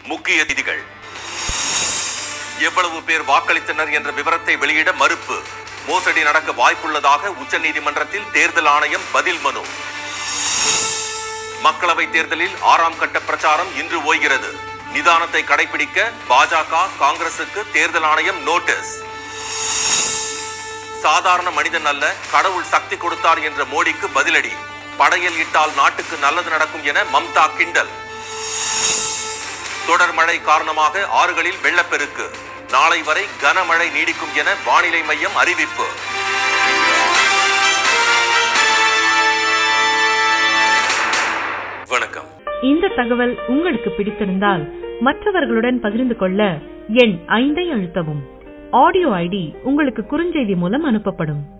முக்கிய திதிகள் எவ்வளவு பேர் வாக்களித்தனர் என்ற விவரத்தை வெளியிட மறுப்பு மோசடி நடக்க வாய்ப்புள்ளதாக உச்சநீதிமன்றத்தில் தேர்தல் ஆணையம் பதில் மனு மக்களவை தேர்தலில் ஆறாம் கட்ட பிரச்சாரம் இன்று ஓய்கிறது நிதானத்தை கடைபிடிக்க பாஜக காங்கிரசுக்கு தேர்தல் ஆணையம் நோட்டீஸ் சாதாரண மனிதன் அல்ல கடவுள் சக்தி கொடுத்தார் என்ற மோடிக்கு பதிலடி படையல் இட்டால் நாட்டுக்கு நல்லது நடக்கும் என மம்தா கிண்டல் தொடர் மழை காரணமாக ஆறுகளில் வெள்ளப்பெருக்கு நாளை வரை கனமழை நீடிக்கும் என வானிலை மையம் அறிவிப்பு வணக்கம் இந்த தகவல் உங்களுக்கு பிடித்திருந்தால் மற்றவர்களுடன் பகிர்ந்து கொள்ள எண் ஐந்தை அழுத்தவும் ஆடியோ ஐடி உங்களுக்கு குறுஞ்செய்தி மூலம் அனுப்பப்படும்